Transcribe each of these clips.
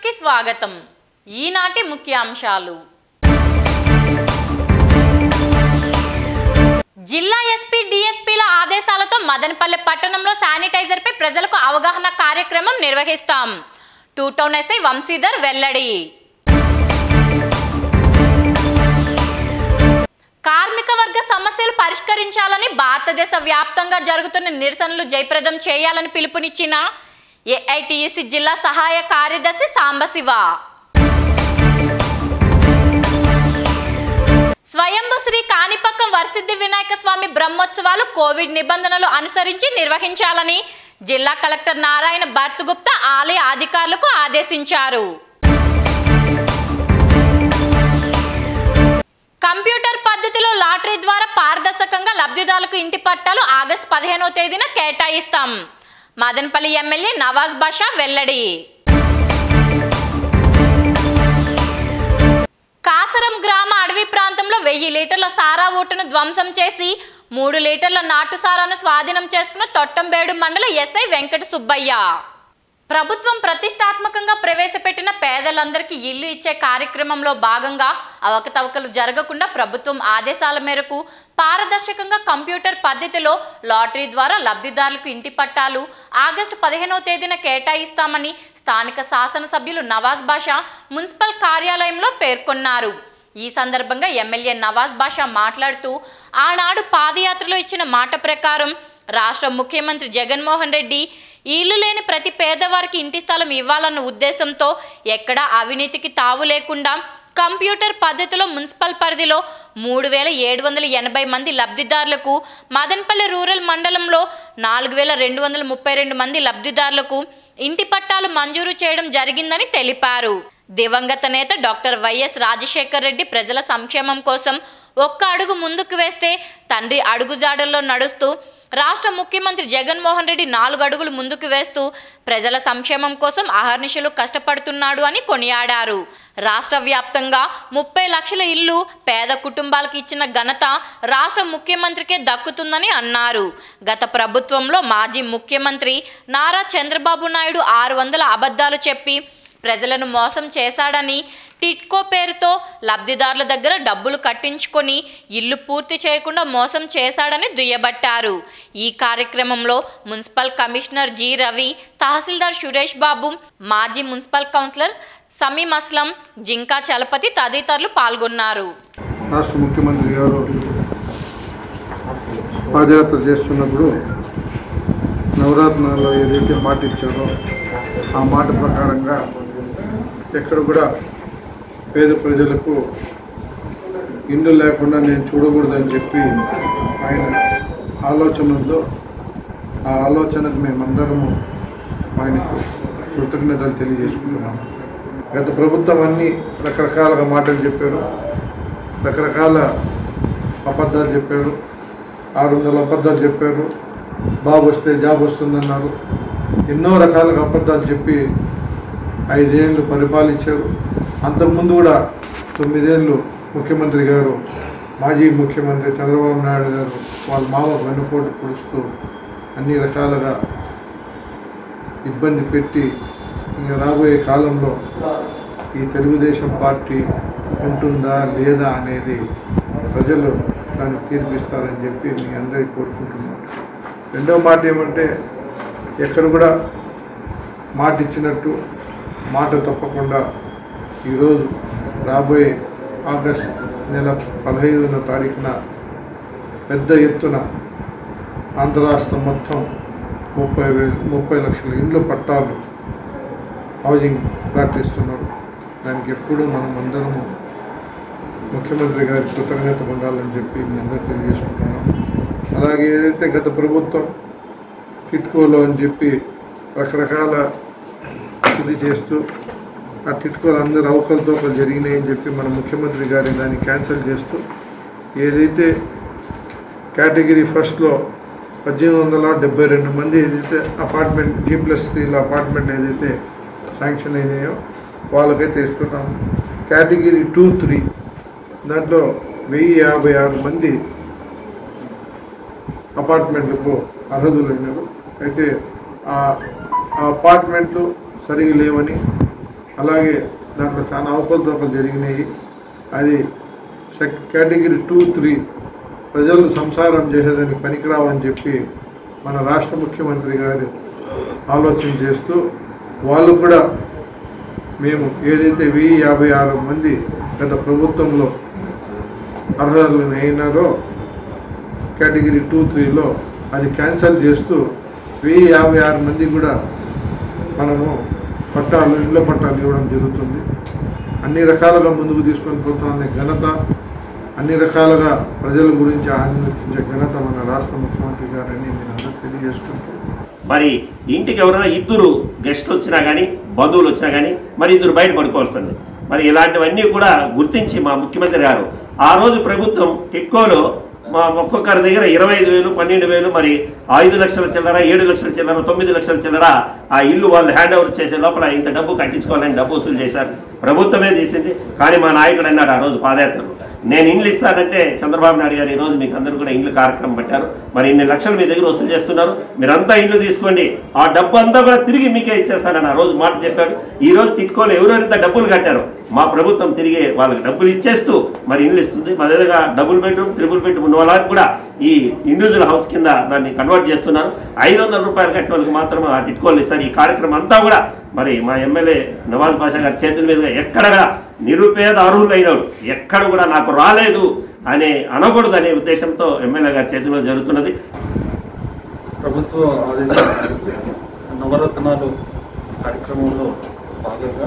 కి స్వాగతం ఈనాటి ముఖ్యాంశాలు జిల్లా ఎస్పీ డిఎస్పీల ఆదేశాలతో మదనపల్లె పట్టణంలో శానిటైజర్ పై ప్రజలకు అవగాహన కార్యక్రమం నిర్వహిస్తాం టూ టౌన్ ఎస్ఐ వంశీధర్ వెల్లడి కార్మిక వర్గ సమస్యలు పరిష్కరించాలని భారతదేశ వ్యాప్తంగా జరుగుతున్న నిరసనలు జయప్రదం చేయాలని పిలుపునిచ్చిన ఏఐటియుసి జిల్లా సహాయ కార్యదర్శి సాంబశివ స్వయంభు శ్రీ కాణిపక్కం వరసిద్ధి వినాయక స్వామి బ్రహ్మోత్సవాలు కోవిడ్ నిబంధనలు అనుసరించి నిర్వహించాలని జిల్లా కలెక్టర్ నారాయణ భర్తగుప్తా ఆలయ అధికారులకు ఆదేశించారు కంప్యూటర్ పద్ధతిలో లాటరీ ద్వారా పారదర్శకంగా లబ్ధిదారులకు ఇంటి పట్టాలు ఆగస్టు పదిహేనవ తేదీన కేటాయిస్తాం మదనపల్లి ఎమ్మెల్యే నవాజ్ బాషా వెల్లడి కాసరం గ్రామ అడవి ప్రాంతంలో వెయ్యి లీటర్ల సారా ఊటను ధ్వంసం చేసి మూడు లీటర్ల నాటు సారాను స్వాధీనం చేసుకున్న తొట్టంబేడు మండల ఎస్ఐ వెంకట సుబ్బయ్య ప్రభుత్వం ప్రతిష్టాత్మకంగా ప్రవేశపెట్టిన పేదలందరికీ ఇల్లు ఇచ్చే కార్యక్రమంలో భాగంగా అవకతవకలు జరగకుండా ప్రభుత్వం ఆదేశాల మేరకు పారదర్శకంగా కంప్యూటర్ పద్ధతిలో లాటరీ ద్వారా లబ్ధిదారులకు ఇంటి పట్టాలు ఆగస్టు పదిహేనవ తేదీన కేటాయిస్తామని స్థానిక శాసనసభ్యులు నవాజ్ బాషా మున్సిపల్ కార్యాలయంలో పేర్కొన్నారు ఈ సందర్భంగా ఎమ్మెల్యే నవాజ్ బాషా మాట్లాడుతూ ఆనాడు పాదయాత్రలో ఇచ్చిన మాట ప్రకారం రాష్ట్ర ముఖ్యమంత్రి జగన్మోహన్ రెడ్డి ఇల్లు లేని ప్రతి పేదవారికి ఇంటి స్థలం ఇవ్వాలన్న ఉద్దేశంతో ఎక్కడా అవినీతికి తావు లేకుండా కంప్యూటర్ పద్ధతిలో మున్సిపల్ పరిధిలో మూడు వేల ఏడు వందల ఎనభై మంది లబ్ధిదారులకు మదనపల్లి రూరల్ మండలంలో నాలుగు వేల రెండు వందల ముప్పై రెండు మంది లబ్ధిదారులకు ఇంటి పట్టాలు మంజూరు చేయడం జరిగిందని తెలిపారు దివంగత నేత డాక్టర్ వైఎస్ రాజశేఖర్ రెడ్డి ప్రజల సంక్షేమం కోసం ఒక్క అడుగు ముందుకు వేస్తే తండ్రి అడుగుజాడల్లో నడుస్తూ రాష్ట్ర ముఖ్యమంత్రి జగన్మోహన్ రెడ్డి నాలుగు అడుగులు ముందుకు వేస్తూ ప్రజల సంక్షేమం కోసం అహర్నిశలు కష్టపడుతున్నాడు అని కొనియాడారు రాష్ట్ర వ్యాప్తంగా ముప్పై లక్షల ఇల్లు పేద కుటుంబాలకు ఇచ్చిన ఘనత రాష్ట్ర ముఖ్యమంత్రికే దక్కుతుందని అన్నారు గత ప్రభుత్వంలో మాజీ ముఖ్యమంత్రి నారా చంద్రబాబు నాయుడు ఆరు వందల అబద్ధాలు చెప్పి ప్రజలను మోసం చేశాడని టిట్కో పేరుతో లబ్ధిదారుల దగ్గర డబ్బులు కట్టించుకొని ఇల్లు పూర్తి చేయకుండా మోసం చేశాడని దుయ్యబట్టారు ఈ కార్యక్రమంలో మున్సిపల్ కమిషనర్ జి రవి తహసీల్దార్ సురేష్ బాబు మాజీ మున్సిపల్ కౌన్సిలర్ సమీం అస్లం జింకా చలపతి తదితరులు పాల్గొన్నారు రాష్ట్ర ముఖ్యమంత్రి గారు పాదయాత్ర చేస్తున్నప్పుడు నవరత్నాల్లో ఏదైతే మాట ఇచ్చారో ఆ మాట ప్రకారంగా ఎక్కడ కూడా పేద ప్రజలకు ఇండ్లు లేకుండా నేను చూడకూడదని చెప్పి ఆయన ఆలోచనతో ఆ ఆలోచనకు మేమందరము ఆయనకు కృతజ్ఞతలు తెలియజేసుకుంటున్నాము గత ప్రభుత్వం అన్ని రకరకాలుగా మాటలు చెప్పారు రకరకాల అబద్ధాలు చెప్పారు ఆరు వందల అబద్ధాలు చెప్పారు బాబు వస్తే జాబ్ వస్తుందన్నారు ఎన్నో రకాలుగా అబద్ధాలు చెప్పి ఐదేళ్ళు పరిపాలించారు అంతకుముందు కూడా తొమ్మిదేళ్ళు ముఖ్యమంత్రి గారు మాజీ ముఖ్యమంత్రి చంద్రబాబు నాయుడు గారు వాళ్ళ మామ వెన్నుపోటు పొడుస్తూ అన్ని రకాలుగా ఇబ్బంది పెట్టి ఇంకా రాబోయే కాలంలో ఈ తెలుగుదేశం పార్టీ ఉంటుందా లేదా అనేది ప్రజలు దాన్ని తీర్పిస్తారని చెప్పి మీ అందరికీ కోరుకుంటున్నాను రెండవ మాట ఏమంటే ఎక్కడ కూడా మాట ఇచ్చినట్టు మాట తప్పకుండా ఈరోజు రాబోయే ఆగస్ట్ నెల పదహైదున తారీఖున పెద్ద ఎత్తున ఆంధ్ర రాష్ట్రం మొత్తం ముప్పై వేలు ముప్పై లక్షల ఇండ్లు పట్టాలు హౌసింగ్ ప్రకటిస్తున్నారు దానికి ఎప్పుడూ మనం అందరము ముఖ్యమంత్రి గారి కృతజ్ఞత పొందాలని చెప్పి మీ అందరూ తెలియజేసుకుంటున్నాం అలాగే ఏదైతే గత ప్రభుత్వం టిట్కోలో అని చెప్పి రకరకాల ఇది చేస్తూ ఆ టిట్కోలు అందరు అవకలతో జరిగినాయని చెప్పి మన ముఖ్యమంత్రి గారి దాన్ని క్యాన్సిల్ చేస్తూ ఏదైతే కేటగిరీ ఫస్ట్లో పద్దెనిమిది వందల డెబ్బై రెండు మంది ఏదైతే అపార్ట్మెంట్ జీ ప్లస్ త్రీలో అపార్ట్మెంట్ ఏదైతే శాంక్షన్ అయినాయో వాళ్ళకైతే ఇస్తున్నాము కేటగిరీ టూ త్రీ దాంట్లో వెయ్యి యాభై ఆరు మంది అపార్ట్మెంట్లకు అర్హులైనారు అయితే ఆ ఆ అపార్ట్మెంట్లు సరిగా లేవని అలాగే దాంట్లో చాలా అవకతవకలు జరిగినాయి అది సెక్ కేటగిరీ టూ త్రీ ప్రజలు సంసారం చేసేదానికి పనికిరావని చెప్పి మన రాష్ట్ర ముఖ్యమంత్రి గారు ఆలోచన చేస్తూ వాళ్ళు కూడా మేము ఏదైతే వెయ్యి యాభై ఆరు మంది గత ప్రభుత్వంలో అర్హులు అయినారో కేటగిరీ టూ త్రీలో అది క్యాన్సిల్ చేస్తూ వెయ్యి యాభై ఆరు మంది కూడా మనము పట్టాలు ఇళ్ళ పట్టాలు ఇవ్వడం జరుగుతుంది అన్ని రకాలుగా ముందుకు తీసుకొని పోతున్న ఘనత అన్ని రకాలుగా ప్రజల గురించి ఆలోచించే ఘనత మన రాష్ట్ర ముఖ్యమంత్రి గారని నేను అందరూ తెలియజేసుకుంటూ మరి ఇంటికి ఎవరైనా ఇద్దరు గెస్ట్లు వచ్చినా కానీ బంధువులు వచ్చినా కానీ మరి ఇద్దరు బయట పడుకోవాల్సింది మరి ఇలాంటివన్నీ కూడా గుర్తించి మా ముఖ్యమంత్రి గారు ఆ రోజు ప్రభుత్వం టిట్కోలో మా ఒక్కొక్కరి దగ్గర ఇరవై ఐదు వేలు పన్నెండు వేలు మరి ఐదు లక్షల చిల్లర ఏడు లక్షల చిల్లర తొమ్మిది లక్షల చిల్లర ఆ ఇల్లు వాళ్ళు హ్యాండ్ ఓవర్ చేసే లోపల ఇంత డబ్బు కట్టించుకోవాలని డబ్బు వసూలు చేశారు ప్రభుత్వమే తీసింది కానీ మా నాయకుడు అన్నాడు ఆ రోజు పాదయాత్రలో నేను ఇండ్లు ఇస్తానంటే చంద్రబాబు నాయుడు గారు ఈ రోజు మీకు అందరూ కూడా ఇండ్లు కార్యక్రమం పెట్టారు మరి ఇన్ని లక్షలు మీ దగ్గర వసూలు చేస్తున్నారు మీరంతా ఇండ్లు తీసుకోండి ఆ డబ్బు అంతా కూడా తిరిగి మీకే ఇచ్చేస్తానని ఆ రోజు మాట చెప్పాడు ఈ రోజు టిట్కోలు ఎవరెవరైతే డబ్బులు కట్టారో మా ప్రభుత్వం తిరిగి వాళ్ళకి డబ్బులు ఇచ్చేస్తూ మరి ఇండ్లు ఇస్తుంది మా దగ్గర డబుల్ బెడ్రూమ్ త్రిబుల్ బెడ్రూమ్ ఉన్న వాళ్ళకి కూడా ఈ ఇండివిజువల్ హౌస్ కింద దాన్ని కన్వర్ట్ చేస్తున్నారు ఐదు వందల రూపాయలు కట్టిన వాళ్ళకి మాత్రమే ఆ టిట్కోలు ఇస్తారు ఈ కార్యక్రమం అంతా కూడా మరి మా ఎమ్మెల్యే నవాజ్ బాషా గారి చేతుల మీదుగా ఎక్కడ కూడా నిరుపేద అర్హులైనడు ఎక్కడ కూడా నాకు రాలేదు అనే అనకూడదు అనే ఉద్దేశంతో ఎమ్మెల్యే గారి చేతిలో జరుగుతున్నది ప్రభుత్వ ఆదేశాల మేరకు నవరత్నాలు కార్యక్రమంలో భాగంగా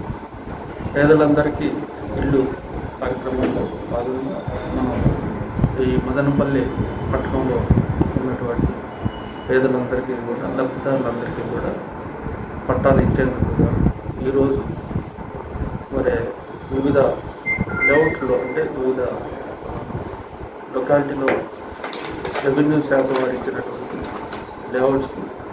పేదలందరికీ ఇల్లు కార్యక్రమంలో భాగంగా మనం ఈ మదనపల్లి పట్టణంలో ఉన్నటువంటి పేదలందరికీ కూడా లబ్ధిదారులందరికీ కూడా పట్టాలు ఇచ్చేందుకు గాను ఈరోజు మరి వివిధ లేఅవుట్లో అంటే వివిధ లొకాలిటీలో రెవెన్యూ శాఖ వారు ఇచ్చినటువంటి లేఅవుట్స్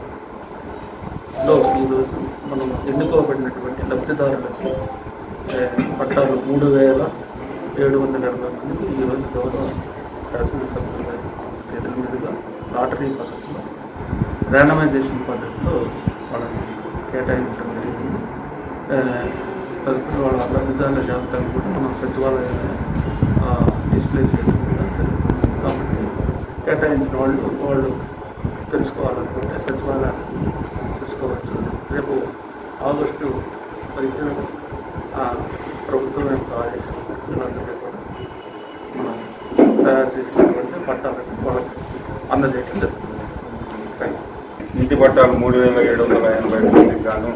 లో ఈరోజు మనం ఎన్నుకోబడినటువంటి లబ్ధిదారులకు ఏ, పట్టాలు మూడు వేల ఏడు వందల ఎనభై మందికి ఈరోజు గౌరవ శాసనసభ్యుల గారి చేతుల మీదుగా లాటరీ పద్ధతిలో ర్యాండమైజేషన్ పద్ధతిలో వాళ్ళకి కేటాయించడం జరిగింది ఏ, తదుపరి వాళ్ళ లబ్ధిదారుల జాబితాను కూడా మనం సచివాలయంలో ఆ, డిస్ప్లే చేయడం కూడా జరుగుతుంది కాబట్టి కేటాయించిన వాళ్ళు వాళ్ళు తెలుసుకోవాలనుకుంటే సచివాలయాన్ని చూసుకోవచ్చు రేపు ఆగస్టు పదిహేను ఆ, ప్రభుత్వం యొక్క ఆదేశం వీళ్ళందరికీ కూడా మనం తయారు చేసినటువంటి పట్టాలను వాళ్ళకి అందజేయడం జరుగుతుంది థ్యాంక్ యూ ఇంటి పట్టాలు మూడు వేల ఏడు వందల ఎనభై మందికి గాను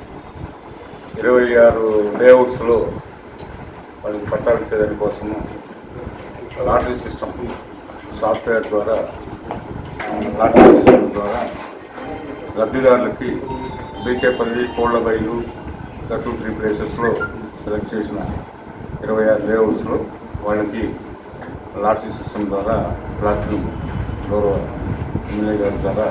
ఇరవై ఆరు లేఅవుట్స్లో వాళ్ళకి పట్టాలు ఇచ్చేదాని కోసము లాటరీ సిస్టమ్ సాఫ్ట్వేర్ ద్వారా ఆ, లాటరీ సిస్టమ్ ద్వారా లబ్ధిదారులకి బీకేపల్లి కోళ్లబైలు ఇంకా టూ త్రీ ప్లేసెస్లో సెలెక్ట్ చేసిన ఇరవై ఆరు లేఅవుట్స్లో వాళ్ళకి లాటరీ సిస్టమ్ ద్వారా ప్లాట్ను గౌరవ ఎమ్మెల్యే గారి ద్వారా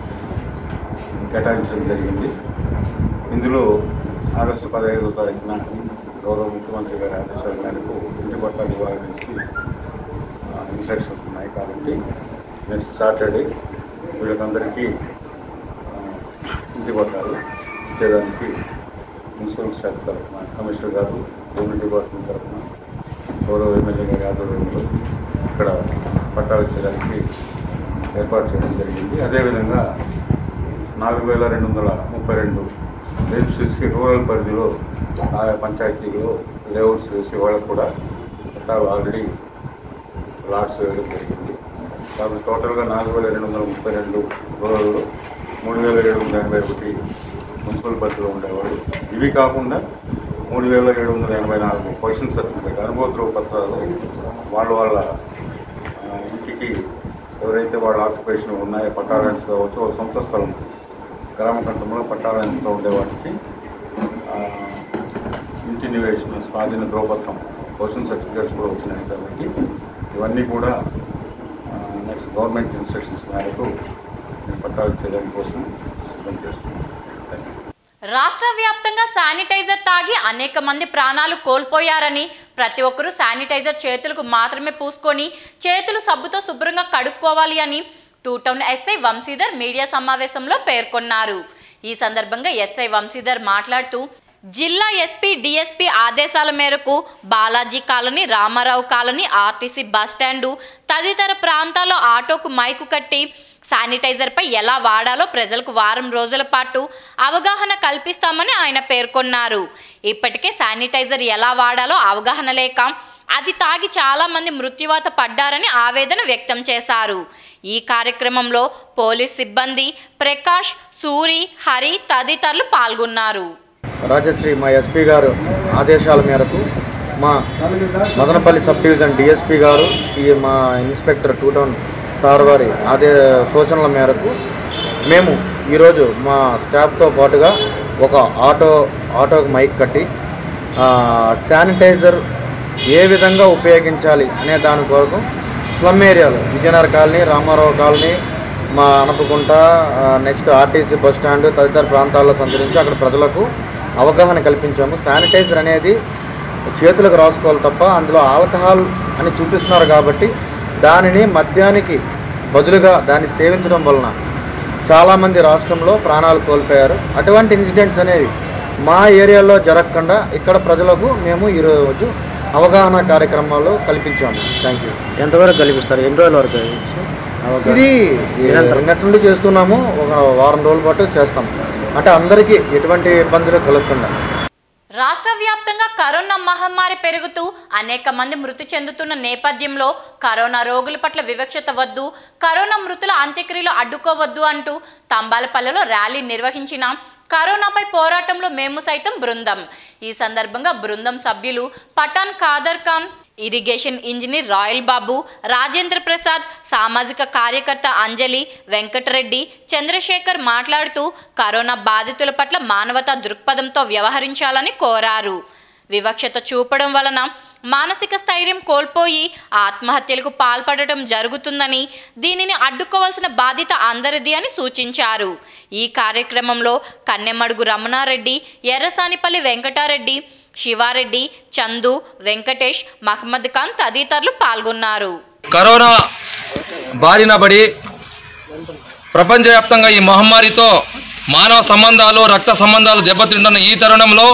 కేటాయించడం జరిగింది ఇందులో ఆగస్టు పదహైదో తారీఖున గౌరవ ముఖ్యమంత్రి గారి ఆదేశాల మేరకు ఇంటి పట్టాలు ఇవ్వాలనేసి ఇన్స్ట్రక్షన్స్ ఉన్నాయి కాబట్టి నెక్స్ట్ సాటర్డే వీళ్ళకందరికీ ఆ, ఇంటి పట్టాలు ఇచ్చేదానికి మున్సిపల్ శాఖ తరఫున కమిషనర్ గారు రెవెన్యూ డిపార్ట్మెంట్ తరఫున గౌరవ ఎమ్మెల్యే గారి ఆధ్వర్యంలో ఇక్కడ పట్టాలు ఇచ్చేదానికి ఏర్పాటు చేయడం జరిగింది అదేవిధంగా నాలుగు వేల రెండు వందల ముప్పై రెండు రిజిస్ట్రీస్కి రూరల్ పరిధిలో ఆయా పంచాయతీలో లేఅవుట్స్ వేసే వాళ్ళకు కూడా పట్టాలు ఆల్రెడీ లాట్స్ వేయడం జరిగింది కాబట్టి టోటల్గా నాలుగు వేల రెండు వందల ముప్పై రెండు రూరల్లో మూడు వేల ఏడు వందల ఎనభై ఒకటి మున్సిపల్ పరిధిలో ఉండేవాళ్ళు ఇవి కాకుండా మూడు వేల ఏడు వందల ఎనభై నాలుగు పొజిషన్ సర్టిఫికేట్ అనుభవ పత్రాలు వాళ్ళ వాళ్ళ ఆ, ఇంటికి ఎవరైతే వాళ్ళ ఆక్యుపేషన్ ఉన్నాయో పట్టాలెంట్స్ కావచ్చు వాళ్ళ సొంత స్థలం గ్రామ కంఠంలో పట్టాలెంట్స్లో ఉండే వాటికి ఆ, ఇంటి నివేశన స్వాధీన ధ్రువపత్రం పొజిషన్ సర్టిఫికేట్స్ కూడా వచ్చినాయి కాబట్టి ఇవన్నీ కూడా నెక్స్ట్ గవర్నమెంట్ ఇన్స్ట్రక్షన్స్ మేరకు నేను పట్టాలు ఇచ్చేదాని కోసం సిద్ధం చేస్తున్నాను థ్యాంక్ యూ రాష్ట్ర వ్యాప్తంగా శానిటైజర్ తాగి అనేక మంది ప్రాణాలు కోల్పోయారని ప్రతి ఒక్కరూ శానిటైజర్ చేతులకు మాత్రమే పూసుకొని చేతులు సబ్బుతో శుభ్రంగా కడుక్కోవాలి అని two town SI Vamshidhar media సమావేశంలో పేర్కొన్నారు ఈ సందర్భంగా ఎస్ఐ వంశీధర్ మాట్లాడుతూ జిల్లా ఎస్పీ డిఎస్పీ ఆదేశాల మేరకు Balaji colony Ramarao colony RTC bus stand తదితర ప్రాంతాల్లో ఆటోకు మైకు కట్టి శానిటైజర్పై ఎలా వాడాలో ప్రజలకు వారం రోజుల పాటు అవగాహన కల్పిస్తామని ఆయన పేర్కొన్నారు ఇప్పటికే శానిటైజర్ ఎలా వాడాలో అవగాహన లేక అది తాగి చాలా మంది మృత్యువాత పడ్డారని ఆవేదన వ్యక్తం చేశారు ఈ కార్యక్రమంలో పోలీస్ సిబ్బంది ప్రకాష్ సూరి హరి తదితరులు పాల్గొన్నారు రాజశ్రీ మా ఎస్పీ గారు ఆదేశాల మేరకు మా మదనపల్లి సబ్ డివిజన్ డిఎస్పీ గారు ఈ మా ఇన్స్పెక్టర్ టూ టౌన్ సార్ వారి ఆదే సూచనల మేరకు మేము ఈరోజు మా స్టాఫ్తో పాటుగా ఒక ఆటో ఆటోకి మైక్ కట్టి ఆ, శానిటైజర్ ఏ విధంగా ఉపయోగించాలి అనే దాని కొరకు స్లమ్ ఏరియాలు విజయనగర్ కాలనీ రామారావు కాలనీ మా అనపకుంట ఆ, నెక్స్ట్ ఆర్టీసీ బస్ స్టాండ్ తదితర ప్రాంతాల్లో సంచరించి అక్కడ ప్రజలకు అవగాహన కల్పించాము శానిటైజర్ అనేది చేతులకు రాసుకోవాలి తప్ప అందులో ఆల్కహాల్ అని చూపిస్తున్నారు కాబట్టి దానిని మద్యానికి బదులుగా దాన్ని సేవించడం వలన చాలామంది రాష్ట్రంలో ప్రాణాలు కోల్పోయారు అటువంటి ఇన్సిడెంట్స్ అనేవి మా ఏరియాలో జరగకుండా ఇక్కడ ప్రజలకు మేము ఈరోజు అవగాహన కార్యక్రమాలు కల్పించాము థ్యాంక్ యూ ఎంతవరకు కల్పిస్తారు ఎన్ని రోజుల వరకు ఇది నిన్నటి నుండి చేస్తున్నాము ఒక వారం రోజుల పాటు చేస్తాం అంటే అందరికీ ఎటువంటి ఇబ్బందులు కలగకుండా రాష్ట్ర వ్యాప్తంగా కరోనా మహమ్మారి పెరుగుతూ అనేక మంది మృతి చెందుతున్న నేపథ్యంలో కరోనా రోగుల పట్ల వివక్షత వద్దు కరోనా మృతుల అంత్యక్రియలు అడ్డుకోవద్దు అంటూ తంబాలపల్లెలో ర్యాలీ నిర్వహించిన కరోనాపై పోరాటంలో మేము సైతం బృందం ఈ సందర్భంగా బృందం సభ్యులు పఠాన్ ఖాదర్ ఖాన్ ఇరిగేషన్ ఇంజనీర్ రాయల్ బాబు రాజేంద్ర ప్రసాద్ సామాజిక కార్యకర్త అంజలి వెంకటరెడ్డి చంద్రశేఖర్ మాట్లాడుతూ కరోనా బాధితుల పట్ల మానవతా దృక్పథంతో వ్యవహరించాలని కోరారు వివక్షత చూపడం వలన మానసిక స్థైర్యం కోల్పోయి ఆత్మహత్యలకు పాల్పడటం జరుగుతుందని దీనిని అడ్డుకోవాల్సిన బాధ్యత అందరిది అని సూచించారు ఈ కార్యక్రమంలో కన్నెమడుగు రమణారెడ్డి ఎర్రసానిపల్లి వెంకటారెడ్డి శివారెడ్డి చందు వెంకటేష్ మహమ్మద్ ఖాన్ తదితరులు పాల్గొన్నారు కరోనా బారిన పడి ప్రపంచవ్యాప్తంగా ఈ మహమ్మారితో మానవ సంబంధాలు రక్త సంబంధాలు దెబ్బతింటున్న ఈ తరుణంలో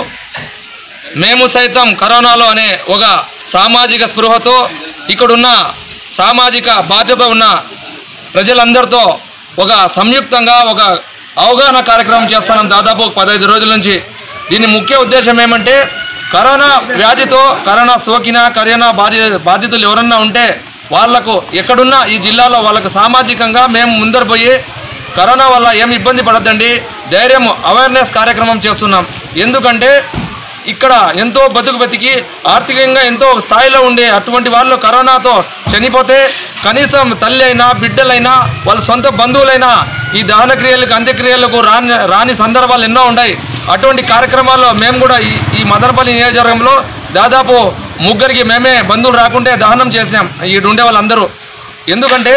మేము సైతం కరోనాలో అనే ఒక సామాజిక స్పృహతో ఇక్కడున్న సామాజిక బాధ్యత ఉన్న ప్రజలందరితో ఒక సంయుక్తంగా ఒక అవగాహన కార్యక్రమం చేస్తున్నాం దాదాపు ఒక పదహైదు రోజుల నుంచి దీని ముఖ్య ఉద్దేశం ఏమంటే కరోనా వ్యాధితో కరోనా సోకిన కరోనా బాధి బాధితులు ఎవరన్నా ఉంటే వాళ్లకు ఎక్కడున్నా ఈ జిల్లాలో వాళ్ళకు సామాజికంగా మేము ముందర పోయి కరోనా వల్ల ఏమి ఇబ్బంది పడద్దండి ధైర్యం అవేర్నెస్ కార్యక్రమం చేస్తున్నాం ఎందుకంటే ఇక్కడ ఎంతో బతుకు బతికి ఆర్థికంగా ఎంతో ఒక స్థాయిలో ఉండే అటువంటి వాళ్ళు కరోనాతో చనిపోతే కనీసం తల్లి అయినా బిడ్డలైనా వాళ్ళ సొంత బంధువులైనా ఈ దహన క్రియలకు అంత్యక్రియలకు రాని రాని సందర్భాలు ఎన్నో ఉన్నాయి అటువంటి కార్యక్రమాల్లో మేము కూడా ఈ ఈ మదనపల్లి నియోజకవర్గంలో దాదాపు ముగ్గురికి మేమే బంధువులు రాకుంటే దహనం చేసినాం ఈ ఉండే వాళ్ళందరూ ఎందుకంటే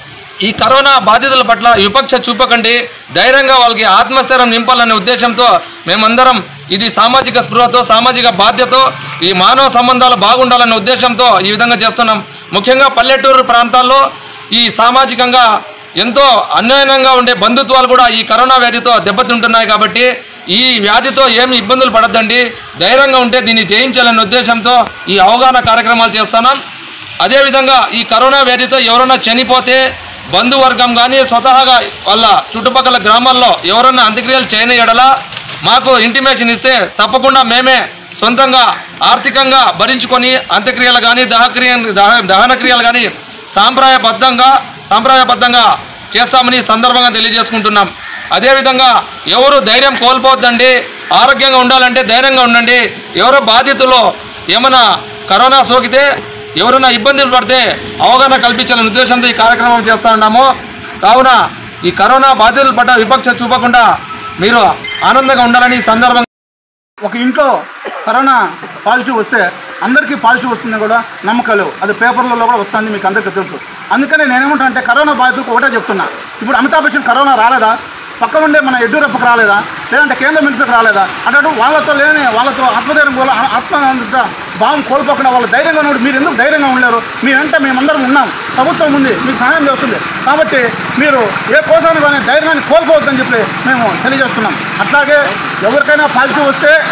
ఈ కరోనా బాధితుల పట్ల విపక్ష చూపకండి ధైర్యంగా వాళ్ళకి ఆత్మస్థైర్యం నింపాలనే ఉద్దేశంతో మేమందరం ఇది సామాజిక స్పృహతో సామాజిక బాధ్యతో ఈ మానవ సంబంధాలు బాగుండాలనే ఉద్దేశంతో ఈ విధంగా చేస్తున్నాం ముఖ్యంగా పల్లెటూరు ప్రాంతాల్లో ఈ సామాజికంగా ఎంతో అన్యాయంగా ఉండే బంధుత్వాలు కూడా ఈ కరోనా వ్యాధితో దెబ్బతింటున్నాయి కాబట్టి ఈ వ్యాధితో ఏమి ఇబ్బందులు పడద్దండి ధైర్యంగా ఉంటే దీన్ని జయించాలనే ఉద్దేశంతో ఈ అవగాహన కార్యక్రమాలు చేస్తున్నాం అదేవిధంగా ఈ కరోనా వ్యాధితో ఎవరైనా చనిపోతే బంధువర్గం కానీ స్వతహాగా వాళ్ళ చుట్టుపక్కల గ్రామాల్లో ఎవరైనా అంత్యక్రియలు చేయని ఎడల మాకు ఇంటిమేషన్ ఇస్తే తప్పకుండా మేమే సొంతంగా ఆర్థికంగా భరించుకొని అంత్యక్రియలు కానీ దహక్రియ దహ దహన క్రియలు కానీ సాంప్రదాయబద్ధంగా సాంప్రదాయబద్ధంగా చేస్తామని ఈ సందర్భంగా తెలియజేసుకుంటున్నాం అదేవిధంగా ఎవరు ధైర్యం కోల్పోవద్దండి ఆరోగ్యంగా ఉండాలంటే ధైర్యంగా ఉండండి ఎవరో బాధితులు ఏమైనా కరోనా సోకితే ఎవరైనా ఇబ్బందులు పడితే అవగాహన కల్పించాలనే ఉద్దేశంతో ఈ కార్యక్రమం చేస్తూ ఉన్నాము కావున ఈ కరోనా బాధితుల పట్ల విపక్ష చూపకుండా మీరు ఆనందంగా ఉండాలని ఈ సందర్భంగా ఒక ఇంట్లో కరోనా పాజిటివ్ వస్తే అందరికీ పాజిటివ్ వస్తుంది కూడా నమ్మకాలు అది పేపర్లలో కూడా వస్తుంది మీకు అందరికీ తెలుసు అందుకని నేనేమంటా అంటే కరోనా బాధితులకు ఒకటే చెప్తున్నా ఇప్పుడు అమితాబ్ బచ్చన్ కరోనా రాలేదా పక్క ఉండే మన యడ్యూరప్పకు రాలేదా లేదంటే కేంద్ర మంత్రికి రాలేదా అన్నట్టు వాళ్ళతో లేని వాళ్ళతో ఆత్మధైర్యం కూడా ఆత్మ భావం కోల్పోకుండా వాళ్ళు ధైర్యంగా ఉన్నాడు మీరు ఎందుకు ధైర్యంగా ఉండలేరు మీ వెంట మేమందరం ఉన్నాం ప్రభుత్వం ఉంది మీకు సహాయం చేస్తుంది కాబట్టి మీరు ఏ కోసాన్ని కానీ ధైర్యాన్ని కోల్పోవద్దని చెప్పి మేము తెలియజేస్తున్నాం అట్లాగే ఎవరికైనా పాజిటివ్ వస్తే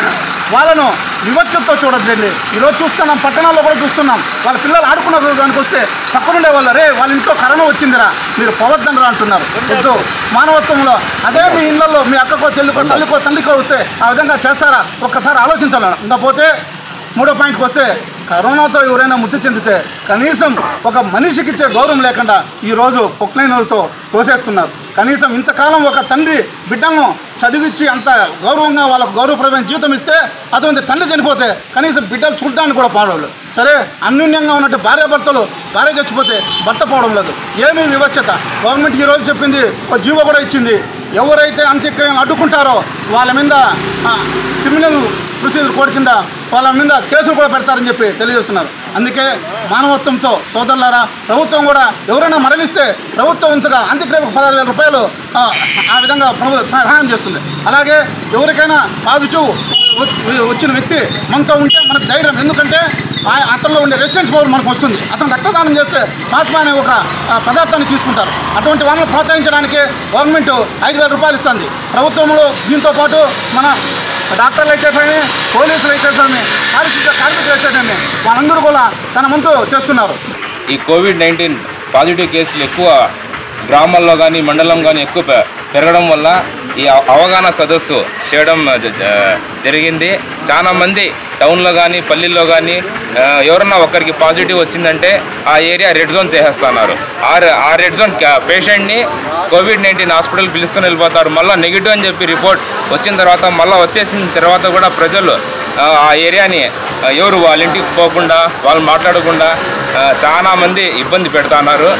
వాళ్ళను వివక్షతో చూడద్దండి ఈరోజు చూస్తున్నాం పట్టణాల్లో కూడా చూస్తున్నాం వాళ్ళ పిల్లలు ఆడుకున్న దానికి వస్తే పక్కనుండే వాళ్ళు రే వాళ్ళ ఇంట్లో కరోనా వచ్చిందిరా మీరు పోవద్దని అంటున్నారు వద్దు మానవత్వంలో అదే మీ ఇళ్లలో మీ అక్కకో చెల్లికో తల్లికో తండ్రికో వస్తే ఆ విధంగా చేస్తారా ఒక్కసారి ఆలోచించాలి ఇంకా పోతే మూడో పాయింట్కి వస్తే కరోనాతో ఎవరైనా మృతి చెందితే కనీసం ఒక మనిషికి ఇచ్చే గౌరవం లేకుండా ఈరోజు పొక్లైనలతో తోసేస్తున్నారు కనీసం ఇంతకాలం ఒక తండ్రి బిడ్డను చదివించి అంత గౌరవంగా వాళ్ళకు గౌరవప్రదమైన జీవితం ఇస్తే అటువంటి తండ్రి చనిపోతే కనీసం బిడ్డలు చూడడానికి కూడా పాడవాళ్ళు సరే అన్యూన్యంగా ఉన్నట్టు భార్యాభర్తలు భార్య చచ్చిపోతే భర్త పోవడం లేదు ఏమీ వివక్షత గవర్నమెంట్ ఈరోజు చెప్పింది ఒక జీవో కూడా ఇచ్చింది ఎవరైతే అంత్యక్రియం అడ్డుకుంటారో వాళ్ళ మీద ఆ, క్రిమినల్ ప్రొసీజర్ కోడ్ కింద వాళ్ళ మీద కేసులు కూడా పెడతారని చెప్పి తెలియజేస్తున్నారు అందుకే మానవత్వంతో సోదరులారా ప్రభుత్వం కూడా ఎవరైనా మరణిస్తే ప్రభుత్వం వంతుగా అంత్యక్రియకు పదహారు వేల రూపాయలు ఆ, ఆ విధంగా ప్రభు సహాయం చేస్తుంది అలాగే ఎవరికైనా పాజిటివ్ వ- వచ్చిన వ్యక్తి మనతో ఉంటే మనకు ధైర్యం ఎందుకంటే ఆ- అతనిలో ఉండే రెసిడెన్స్ పవర్ మనకు వస్తుంది అతను రక్తదానం చేస్తే ప్లాస్మా అనే ఒక ఆ, పదార్థాన్ని తీసుకుంటారు అటువంటి వాళ్ళని ప్రోత్సహించడానికి గవర్నమెంట్ ఐదు వేల రూపాయలు ఇస్తుంది ప్రభుత్వంలో దీంతో పాటు మన డాక్టర్లు అయితేనేమి పోలీసులు అయితేనేమి పారిశుద్ధ కార్మికులు అయితేనేమి వాళ్ళందరూ కూడా తన వంతు చేస్తున్నారు ఈ కోవిడ్ నైన్టీన్ పాజిటివ్ కేసులు ఎక్కువ గ్రామాల్లో కానీ మండలం కానీ ఎక్కువ పె- పెరగడం వల్ల ఈ అవ- అవగాహన సదస్సు చేయడం జ- జ- జరిగింది చాలా మంది టౌన్లో కానీ పల్లెల్లో కానీ ఆ, ఎవరన్నా ఒకరికి పాజిటివ్ వచ్చిందంటే ఆ ఏరియా రెడ్ జోన్ చేసేస్తున్నారు ఆ రె- ఆ రెడ్ జోన్ పేషెంట్ని కోవిడ్ నైన్టీన్ హాస్పిటల్ పిలుచుకొని వెళ్ళిపోతారు మళ్ళీ నెగిటివ్ అని చెప్పి రిపోర్ట్ వచ్చిన తర్వాత మళ్ళీ వచ్చేసిన తర్వాత కూడా ప్రజలు ఆ, ఆ ఏరియాని ఆ, ఎవరు వాళ్ళ ఇంటికి పోకుండా వాళ్ళు మాట్లాడకుండా ఆ, చాలా మంది ఇబ్బంది పెడుతున్నారు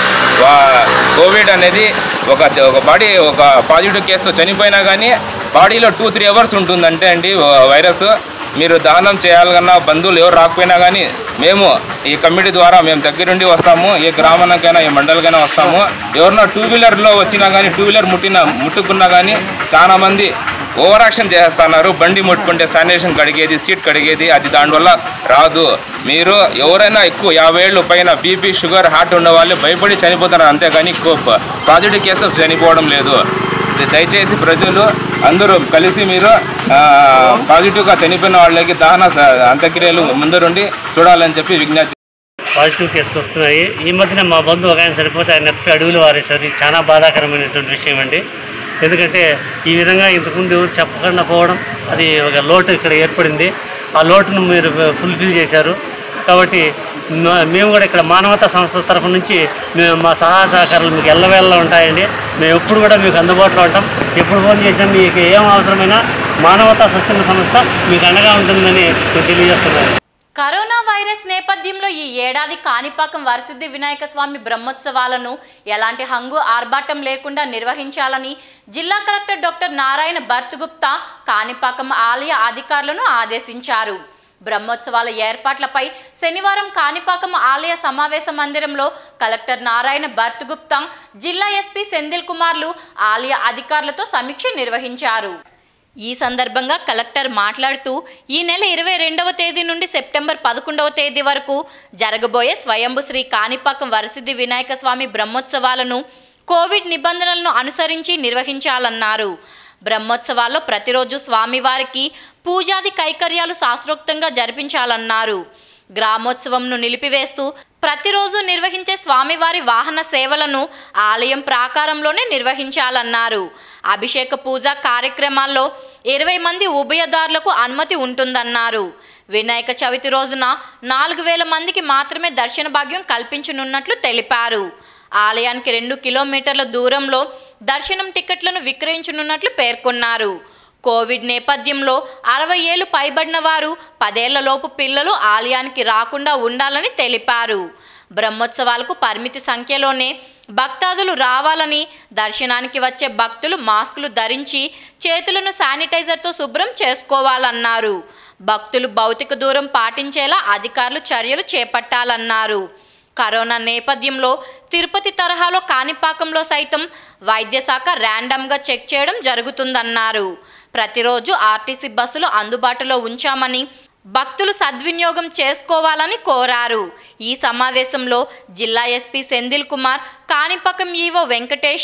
వా- కోవిడ్ అనేది ఒక చ- ఒక బాడీ ఒక పాజిటివ్ కేసుతో చనిపోయినా కానీ బాడీలో టూ త్రీ అవర్స్ ఉంటుందంటే అండి వ- వైరస్ మీరు దానం చేయాలన్నా బంధువులు ఎవరు రాకపోయినా కానీ మేము ఈ కమిటీ ద్వారా మేము దగ్గరుండి వస్తాము ఏ గ్రామానికైనా ఏ మండలికైనా వస్తాము ఎవరన్నా టూ వీలర్లో వచ్చినా కానీ టూ వీలర్ ముట్టిన ముట్టుకున్నా కానీ చాలా మంది ఓవర్ యాక్షన్ చేస్తున్నారు బండి ముట్టుకుంటే శానిటేషన్ కడిగేది సీట్ కడిగేది అది దానివల్ల రాదు మీరు ఎవరైనా ఎక్కువ యాభై ఏళ్ళు పైన బీపీ షుగర్ హార్ట్ ఉన్న వాళ్ళు భయపడి చనిపోతున్నారు అంతేగాని కో- పాజిటివ్ కేసు చనిపోవడం లేదు ఇది దయచేసి ప్రజలు అందరూ కలిసి మీరు ఆ, పాజిటివ్గా చనిపోయిన వాళ్ళకి దహన స- అంత్యక్రియలు ముందరుండి చూడాలని చెప్పి విజ్ఞప్తి పాజిటివ్ కేసులు వస్తున్నాయి ఈ మధ్యన మా బంధువు ఒక ఆయన సరిపోతే ఆయన నెప్పి అడవులు వారేశారు ఇది చాలా బాధాకరమైనటువంటి విషయం అండి ఎందుకంటే ఈ విధంగా ఇంతకుముందు ఎవరు చెప్పకుండా పోవడం అది ఒక లోటు ఇక్కడ ఏర్పడింది ఆ లోటును మీరు ఫుల్ఫిల్ చేశారు కాబట్టి మా- మేము కూడా ఇక్కడ మానవతా సంస్థ తరఫు నుంచి మేము మా సహాయ సహకారాలు మీకు ఎల్లవేళ్ళ ఉంటాయండి మేము ఎప్పుడు కూడా మీకు అందుబాటులో ఉంటాం ఎప్పుడు ఫోన్ చేసినా మీకు ఏం అవసరమైనా మానవతా స్వచ్ఛంద సంస్థ మీకు అండగా ఉంటుందని మేము తెలియజేస్తున్నాను కరోనా వైరస్ నేపథ్యంలో ఈ ఏడాది కాణిపాకం వరసిద్ధి వినాయక స్వామి బ్రహ్మోత్సవాలను ఎలాంటి హంగు ఆర్భాటం లేకుండా నిర్వహించాలని జిల్లా కలెక్టర్ డాక్టర్ నారాయణ భర్తగుప్తా కాణిపాకం ఆలయ అధికారులను ఆదేశించారు బ్రహ్మోత్సవాల ఏర్పాట్లపై శనివారం కాణిపాకం ఆలయ సమావేశ మందిరంలో కలెక్టర్ నారాయణ భర్తగుప్తా జిల్లా ఎస్పీ సెందిల్ కుమార్లు ఆలయ అధికారులతో సమీక్ష నిర్వహించారు ఈ సందర్భంగా కలెక్టర్ మాట్లాడుతూ ఈ నెల ఇరవై రెండవ తేదీ నుండి సెప్టెంబర్ పదకొండవ తేదీ వరకు జరగబోయే స్వయంభు శ్రీ కాణిపాకం వరసిద్ధి వినాయక స్వామి బ్రహ్మోత్సవాలను కోవిడ్ నిబంధనలను అనుసరించి నిర్వహించాలన్నారు బ్రహ్మోత్సవాల్లో ప్రతిరోజు స్వామివారికి పూజాది కైకర్యాలు శాస్త్రోక్తంగా జరిపించాలన్నారు గ్రామోత్సవంను నిలిపివేస్తూ ప్రతిరోజు నిర్వహించే స్వామివారి వాహన సేవలను ఆలయం ప్రాకారంలోనే నిర్వహించాలన్నారు అభిషేక పూజ కార్యక్రమాల్లో ఇరవై మంది ఉభయదారులకు అనుమతి ఉంటుందన్నారు వినాయక చవితి రోజున నాలుగు వేల మందికి మాత్రమే దర్శన భాగ్యం కల్పించనున్నట్లు తెలిపారు ఆలయానికి రెండు కిలోమీటర్ల దూరంలో దర్శనం టికెట్లను విక్రయించనున్నట్లు పేర్కొన్నారు కోవిడ్ నేపథ్యంలో అరవై ఏళ్ళు పైబడిన వారు పదేళ్లలోపు పిల్లలు ఆలయానికి రాకుండా ఉండాలని తెలిపారు బ్రహ్మోత్సవాలకు పరిమితి సంఖ్యలోనే భక్తాదులు రావాలని దర్శనానికి వచ్చే భక్తులు మాస్కులు ధరించి చేతులను శానిటైజర్తో శుభ్రం చేసుకోవాలన్నారు భక్తులు భౌతిక దూరం పాటించేలా అధికారులు చర్యలు చేపట్టాలన్నారు కరోనా నేపథ్యంలో తిరుపతి తరహాలో కాణిపాకంలో సైతం వైద్య శాఖ ర్యాండమ్గా చెక్ చేయడం జరుగుతుందన్నారు ప్రతిరోజు ఆర్టీసీ బస్సులు అందుబాటులో ఉంచామని భక్తులు సద్వినియోగం చేసుకోవాలని కోరారు ఈ సమావేశంలో జిల్లా SP Sendil Kumar Kanipakam EO Venkatesh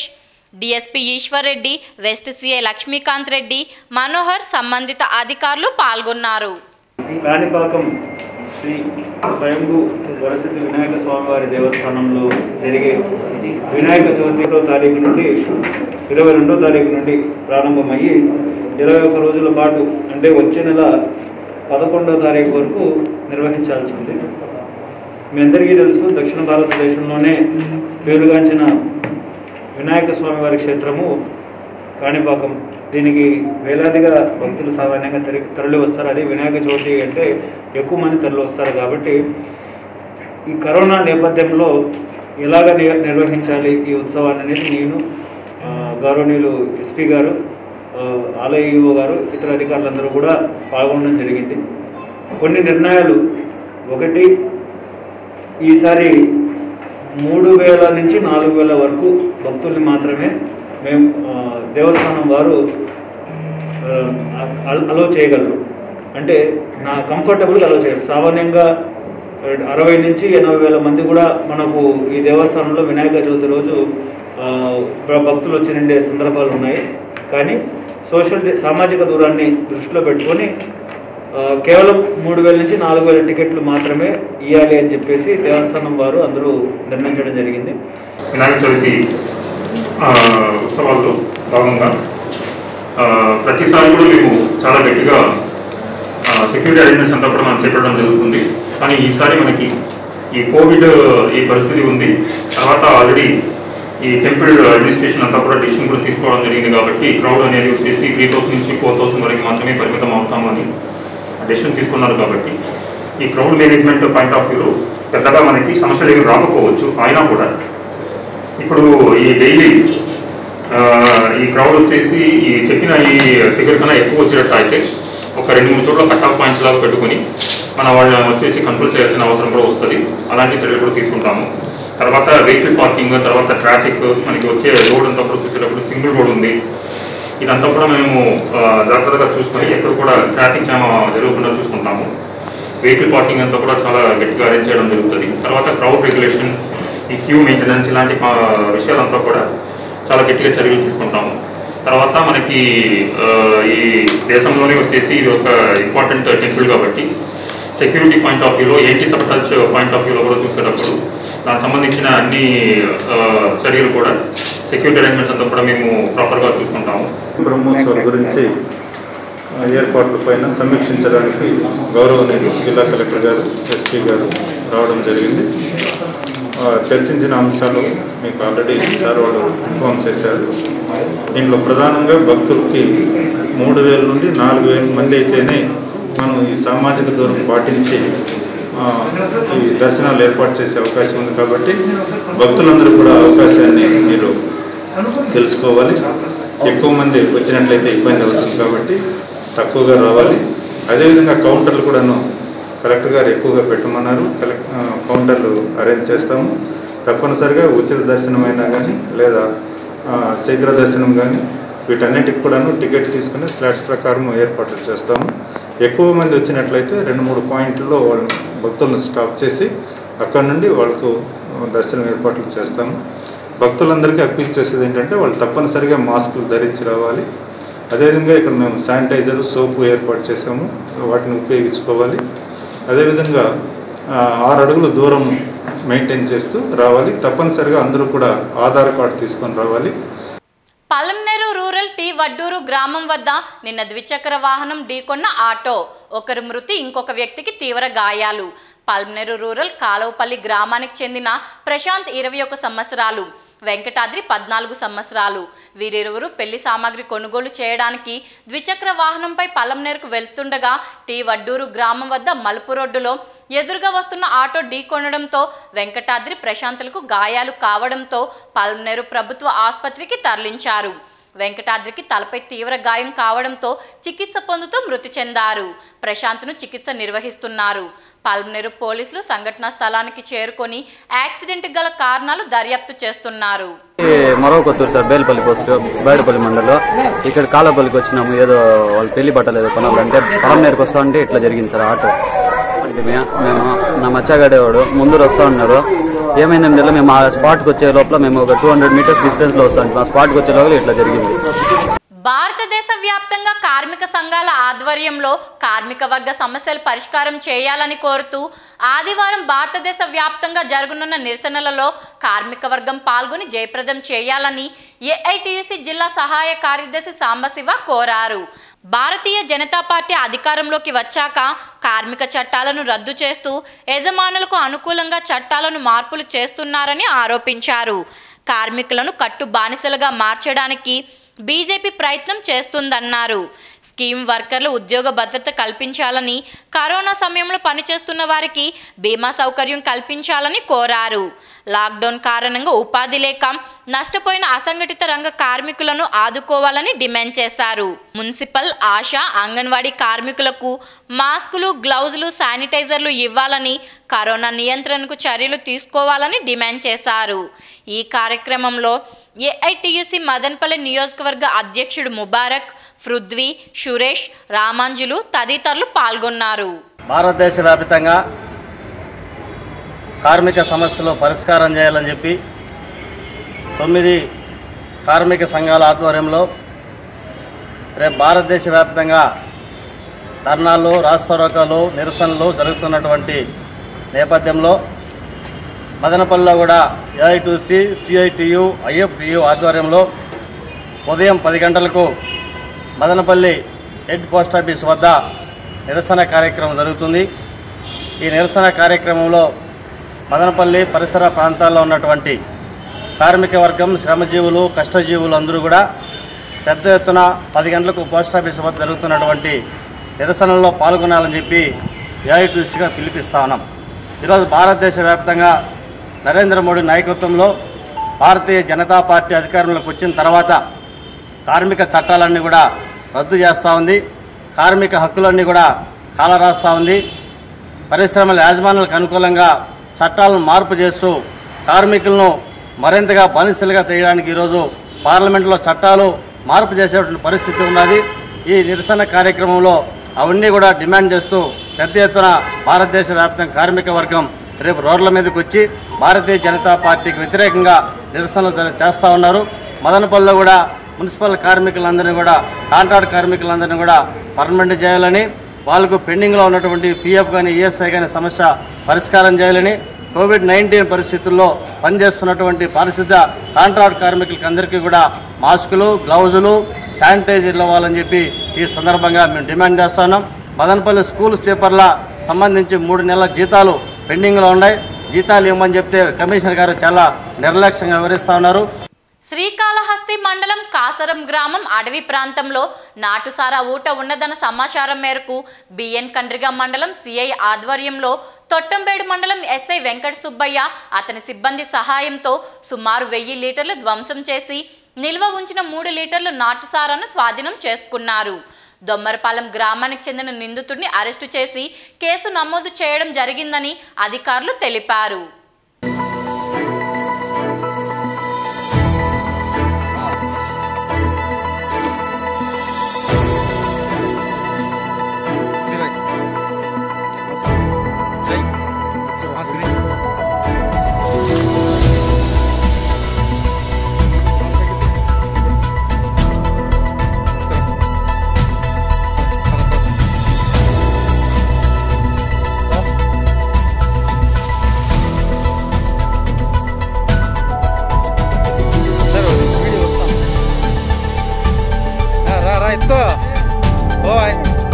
DSP Eswar Reddy west CI Lakshmikanth Reddy Manohar సంబంధిత అధికారులు పాల్గొన్నారు కాణిపాకం శ్రీ స్వయంభూ వరసిద్ధి వినాయక స్వామివారి దేవస్థానంలో జరిగే వినాయక చవితి ఒకటో తారీఖు నుండి ఇరవై రెండో తారీఖు నుండి ప్రారంభమయ్యి ఇరవై ఒక్క రోజుల పాటు అంటే వచ్చే నెల పదకొండో తారీఖు వరకు నిర్వహించాల్సి ఉంది మీ అందరికీ తెలుసు దక్షిణ భారతదేశంలోనే పేరుగాంచిన వినాయక స్వామివారి క్షేత్రము కాణిపాకం దీనికి వేలాదిగా భక్తులు సామాన్యంగా తరలి తరలి వస్తారు అది వినాయక చవితి అంటే ఎక్కువ మంది తరలి వస్తారు కాబట్టి ఈ కరోనా నేపథ్యంలో ఎలాగ ని- నిర్వహించాలి ఈ ఉత్సవాన్ని అనేది నేను ఆ, గౌరవనీయులు ఎస్పీ గారు ఆ, ఆలయ ఈఓ గారు ఇతర అధికారులందరూ కూడా పాల్గొనడం జరిగింది కొన్ని నిర్ణయాలు ఒకటి ఈసారి మూడు వేల నుంచి నాలుగు వేల వరకు భక్తుల్ని మాత్రమే మేము ఆ, దేవస్థానం వారు అలో చేయగలరు అంటే నా కంఫర్టబుల్గా అలో చేయరు సామాన్యంగా అరవై నుంచి ఎనభై వేల మంది కూడా మనకు ఈ దేవస్థానంలో వినాయక చవితి రోజు ఆ, భ- భక్తులు వచ్చి నిండే సందర్భాలు ఉన్నాయి కానీ సోషల్ డి- సామాజిక దూరాన్ని దృష్టిలో పెట్టుకొని ఆ, కేవలం మూడు వేల నుంచి నాలుగు వేల టికెట్లు మాత్రమే ఇవ్వాలి అని చెప్పేసి దేవస్థానం వారు అందరూ నిర్ణయించడం జరిగింది వినాయక చవితి ఆ, ఉత్సవాల్లో భాగంగా ఆ, ప్రతిసారి కూడా మేము చాలా గట్టిగా సెక్యూరిటీ అరేంజ్మెంట్స్ అంతా కూడా మనం పెట్టడం జరుగుతుంది కానీ ఈసారి మనకి ఈ కోవిడ్ ఈ పరిస్థితి ఉంది తర్వాత ఆల్రెడీ ఈ టెంపుల్ అడ్మినిస్ట్రేషన్ అంతా కూడా డిసిషన్ కూడా తీసుకోవడం జరిగింది కాబట్టి క్రౌడ్ అనేది వచ్చేసి త్రీ థౌసండ్ నుంచి ఫోర్ థౌసండ్ వరకు మాత్రమే పరిమితం అవుతామని డెసిషన్ తీసుకున్నారు కాబట్టి ఈ క్రౌడ్ మేనేజ్మెంట్ పాయింట్ ఆఫ్ వ్యూలో పెద్దగా మనకి సమస్యలు ఏమి రాకపోవచ్చు అయినా కూడా ఇప్పుడు ఈ డైలీ ఈ క్రౌడ్ వచ్చేసి ఈ చెప్పిన ఈ ఫిగర్ కన్నా ఎక్కువ వచ్చేటట్టు అయితే ఒక రెండు మూడు చోట్ల కట్ ఆఫ్ పాయింట్స్ లాగా పెట్టుకొని మన వాళ్ళని వచ్చేసి కంట్రోల్ చేయాల్సిన అవసరం కూడా వస్తుంది అలాంటి చర్యలు కూడా తీసుకుంటాము తర్వాత వెహికల్ పార్కింగ్ తర్వాత ట్రాఫిక్ మనకి వచ్చే రోడ్ అంతా కూడా చూసేటప్పుడు సింగిల్ రోడ్ ఉంది ఇదంతా కూడా మేము ఆ, జాగ్రత్తగా చూసుకొని ఎక్కడ కూడా ట్రాఫిక్ జామ్ జరగకుండా చూసుకుంటాము వెహికల్ పార్కింగ్ అంతా కూడా చాలా గట్టిగా అరేంజ్ చేయడం జరుగుతుంది తర్వాత క్రౌడ్ రెగ్యులేషన్ ఈ క్యూ మెయింటెనెన్స్ ఇలాంటి ఆ, విషయాలంతా కూడా చాలా గట్టిగా చర్యలు తీసుకుంటాము తర్వాత మనకి ఆ, ఈ దేశంలోనే వచ్చేసి ఇది ఒక ఇంపార్టెంట్ టెంపుల్ కాబట్టి సెక్యూరిటీ పాయింట్ ఆఫ్ వ్యూలో ఏంటి సబ్ టచ్ పాయింట్ ఆఫ్ వ్యూలో కూడా చూసేటప్పుడు దానికి సంబంధించిన అన్ని ఆ, చర్యలు కూడా సెక్యూరిటీ అరేంజ్మెంట్స్ అంతా కూడా మేము ప్రాపర్గా చూసుకుంటాము బ్రహ్మోత్సవాల గురించి ఆ, ఏర్పాట్ల పైన సమీక్షించడానికి గౌరవనీయులు జిల్లా కలెక్టర్ గారు ఎస్పీ గారు రావడం జరిగింది ఆ, చర్చించిన అంశాలు మీకు ఆల్రెడీ సార్ వాళ్ళు ఇన్ఫామ్ చేశారు దీంట్లో ప్రధానంగా భక్తులకి మూడు వేల నుండి నాలుగు వేల మంది అయితేనే మనం ఈ సామాజిక దూరం పాటించి ఆ, ఈ దర్శనాలు ఏర్పాటు చేసే అవకాశం ఉంది కాబట్టి భక్తులందరూ కూడా అవకాశాన్ని మీరు తెలుసుకోవాలి ఎక్కువ మంది వచ్చినట్లయితే ఇబ్బంది అవుతుంది కాబట్టి తక్కువగా రావాలి అదేవిధంగా కౌంటర్లు కూడాను కలెక్టర్ గారు ఎక్కువగా పెట్టమన్నారు కలెక్ ఆ, కౌంటర్లు అరేంజ్ చేస్తాము తప్పనిసరిగా ఉచిత దర్శనం అయినా కానీ లేదా ఆ, శీఘ్ర దర్శనం కానీ వీటన్నిటికి కూడాను టికెట్ తీసుకుని స్లాట్స్ ప్రకారం ఏర్పాట్లు చేస్తాము ఎక్కువ మంది వచ్చినట్లయితే రెండు మూడు పాయింట్లలో వాళ్ళు భక్తులను స్టాప్ చేసి అక్కడ నుండి వాళ్ళకు దర్శనం ఏర్పాట్లు చేస్తాము భక్తులందరికీ అప్పీల్ చేసేది ఏంటంటే వాళ్ళు తప్పనిసరిగా మాస్కులు ధరించి రావాలి అదేవిధంగా ఇక్కడ మేము శానిటైజర్ సోపు ఏర్పాటు చేసాము వాటిని ఉపయోగించుకోవాలి అదేవిధంగా ఆ, ఆరు అడుగుల దూరం మెయింటైన్ చేస్తూ రావాలి తప్పనిసరిగా అందరూ కూడా ఆధార్ కార్డు తీసుకొని రావాలి పలంనేరు రూరల్ టీ వడ్డూరు గ్రామం వద్ద నిన్న ద్విచక్ర వాహనం ఢీకొన్న ఆటో ఒకరి మృతి ఇంకొక వ్యక్తికి తీవ్ర గాయాలు పల్మనేరు రూరల్ కాలవపల్లి గ్రామానికి చెందిన ప్రశాంత్ ఇరవై ఒక సంవత్సరాలు వెంకటాద్రి పద్నాలుగు సంవత్సరాలు వీరిరువురు పెళ్లి సామాగ్రి కొనుగోలు చేయడానికి ద్విచక్ర వాహనంపై పలంనేరుకు వెళ్తుండగా టీ వడ్డూరు గ్రామం వద్ద మలుపు రోడ్డులో ఎదురుగా వస్తున్న ఆటో ఢీకొనడంతో వెంకటాద్రి ప్రశాంతులకు గాయాలు కావడంతో పల్మనేరు ప్రభుత్వ ఆసుపత్రికి తరలించారు వెంకటాద్రికి తలపై తీవ్ర గాయం కావడంతో చికిత్స పొందుతూ మృతి చెందారు ప్రశాంత్ను చికిత్స నిర్వహిస్తున్నారు పల్మనేరు పోలీసులు సంఘటనా స్థలానికి చేరుకొని యాక్సిడెంట్ గల కారణాలు దర్యాప్తు చేస్తున్నారు ఈ మరో కొత్తూరు సార్ బేలపల్లి పోస్ట్ బేడపల్లి మండలం ఇక్కడ కాలపల్లికి వచ్చినాము ఏదో వాళ్ళు పెళ్లి బట్టలు ఏదో కొనాలంటే పొలం నేరుకు వస్తా ఉంటే ఇట్లా జరిగింది సార్ ఆటో అంటే మే- మేము నా మచ్చగాడేవాడు ముందర వస్తా ఉన్నారు ఏమైందంటే మేము ఆ స్పాట్కి వచ్చే లోపల మేము ఒక టూ హండ్రెడ్ మీటర్స్ డిస్టెన్స్లో వస్తాం ఆ స్పాట్కి వచ్చే లోపల ఇట్లా జరిగింది భారతదేశ వ్యాప్తంగా కార్మిక సంఘాల ఆధ్వర్యంలో కార్మిక వర్గ సమస్యలు పరిష్కారం చేయాలని కోరుతూ ఆదివారం భారతదేశ వ్యాప్తంగా జరగనున్న నిరసనలలో కార్మిక వర్గం పాల్గొని జయప్రదం చేయాలని ఏఐటియుసి జిల్లా సహాయ కార్యదర్శి సాంబశివ కోరారు భారతీయ జనతా పార్టీ అధికారంలోకి వచ్చాక కార్మిక చట్టాలను రద్దు చేస్తూ యజమానులకు అనుకూలంగా చట్టాలను మార్పులు చేస్తున్నారని ఆరోపించారు కార్మికులను కట్టు బానిసలుగా మార్చడానికి బీజేపీ ప్రయత్నం చేస్తుందన్నారు స్కీమ్ వర్కర్లు ఉద్యోగ భద్రత కల్పించాలని కరోనా సమయంలో పనిచేస్తున్న వారికి బీమా సౌకర్యం కల్పించాలని కోరారు లాక్డౌన్ కారణంగా ఉపాధి లేక నష్టపోయిన అసంఘటిత రంగ కార్మికులను ఆదుకోవాలని డిమాండ్ చేశారు మున్సిపల్ ఆశా అంగన్వాడీ కార్మికులకు మాస్కులు గ్లౌజులు శానిటైజర్లు ఇవ్వాలని కరోనా నియంత్రణకు చర్యలు తీసుకోవాలని డిమాండ్ చేశారు ఈ కార్యక్రమంలో ఏఐటియుసి మదన్పల్లి నియోజకవర్గ అధ్యక్షుడు ముబారక్ పృథ్వీ సురేష్ రామాంజులు తదితరులు పాల్గొన్నారు భారతదేశ వ్యాప్తంగా కార్మిక సమస్యలు పరిష్కారం చేయాలని చెప్పి తొమ్మిది కార్మిక సంఘాల ఆధ్వర్యంలో రేపు భారతదేశ వ్యాప్తంగా ధర్నాలు రాస్తారోకాలు నిరసనలు జరుగుతున్నటువంటి నేపథ్యంలో మదనపల్లిలో కూడా ఏఐటీసీ సిఐటియు ఐఎఫ్టియు ఆధ్వర్యంలో ఉదయం పది గంటలకు మదనపల్లి హెడ్ పోస్ట్ ఆఫీస్ వద్ద నిరసన కార్యక్రమం జరుగుతుంది ఈ నిరసన కార్యక్రమంలో మదనపల్లి పరిసర ప్రాంతాల్లో ఉన్నటువంటి కార్మిక వర్గం శ్రమజీవులు కష్టజీవులు అందరూ కూడా పెద్ద ఎత్తున పది గంటలకు పోస్ట్ ఆఫీస్ వద్ద జరుగుతున్నటువంటి నిరసనల్లో పాల్గొనాలని చెప్పి ఏఐటీసీగా పిలిపిస్తా ఉన్నాం ఈరోజు భారతదేశ వ్యాప్తంగా నరేంద్ర మోడీ నాయకత్వంలో భారతీయ జనతా పార్టీ అధికారంలోకి వచ్చిన తర్వాత కార్మిక చట్టాలన్నీ కూడా రద్దు చేస్తూ ఉంది కార్మిక హక్కులన్నీ కూడా కాలరాస్తూ ఉంది పరిశ్రమల యాజమాన్యాలకు అనుకూలంగా చట్టాలను మార్పు చేస్తూ కార్మికులను మరింతగా బానిసలుగా తీయడానికి ఈరోజు పార్లమెంట్లో చట్టాలు మార్పు చేసేటువంటి పరిస్థితి ఉన్నది ఈ నిరసన కార్యక్రమంలో అవన్నీ కూడా డిమాండ్ చేస్తూ పెద్ద ఎత్తున భారతదేశ వ్యాప్తంగా కార్మిక వర్గం రేపు రోడ్ల మీదకి వచ్చి భారతీయ జనతా పార్టీకి వ్యతిరేకంగా నిరసనలు జర- చేస్తూ ఉన్నారు మదనపల్లిలో కూడా మున్సిపల్ కార్మికులందరినీ కూడా కాంట్రాక్ట్ కార్మికులందరినీ కూడా పర్మనెంట్ చేయాలని వాళ్ళకు పెండింగ్లో ఉన్నటువంటి పిఎఫ్ కానీ ఈఎస్ఐ కానీ సమస్య పరిష్కారం చేయాలని కోవిడ్ నైన్టీన్ పరిస్థితుల్లో పనిచేస్తున్నటువంటి పారిశుద్ధ కాంట్రాక్ట్ కార్మికులకి అందరికీ కూడా మాస్కులు గ్లౌజులు శానిటైజర్లు ఇవ్వాలని చెప్పి ఈ సందర్భంగా మేము డిమాండ్ చేస్తున్నాం మదనపల్లి స్కూల్ స్వీపర్ల సంబంధించి మూడు నెలల జీతాలు పెండింగ్లో ఉన్నాయి జీతాలు ఇవ్వమని చెప్తే కమిషనర్ గారు చాలా నిర్లక్ష్యంగా వివరిస్తూ ఉన్నారు శ్రీకాళహస్తి మండలం కాసరం గ్రామం అడవి ప్రాంతంలో నాటుసారా ఊట ఉన్నదన్న సమాచారం మేరకు బిఎన్ కండ్రిగా మండలం సిఐ ఆధ్వర్యంలో తొట్టంబేడు మండలం ఎస్ఐ వెంకట సుబ్బయ్య అతని సిబ్బంది సహాయంతో సుమారు వెయ్యి లీటర్లు ధ్వంసం చేసి నిల్వ ఉంచిన మూడు లీటర్లు నాటుసారాను స్వాధీనం చేసుకున్నారు దొమ్మరపాలెం గ్రామానికి చెందిన నిందితుడిని అరెస్టు చేసి కేసు నమోదు చేయడం జరిగిందని అధికారులు తెలిపారు రా రా ఎత్తుకో ఓయ్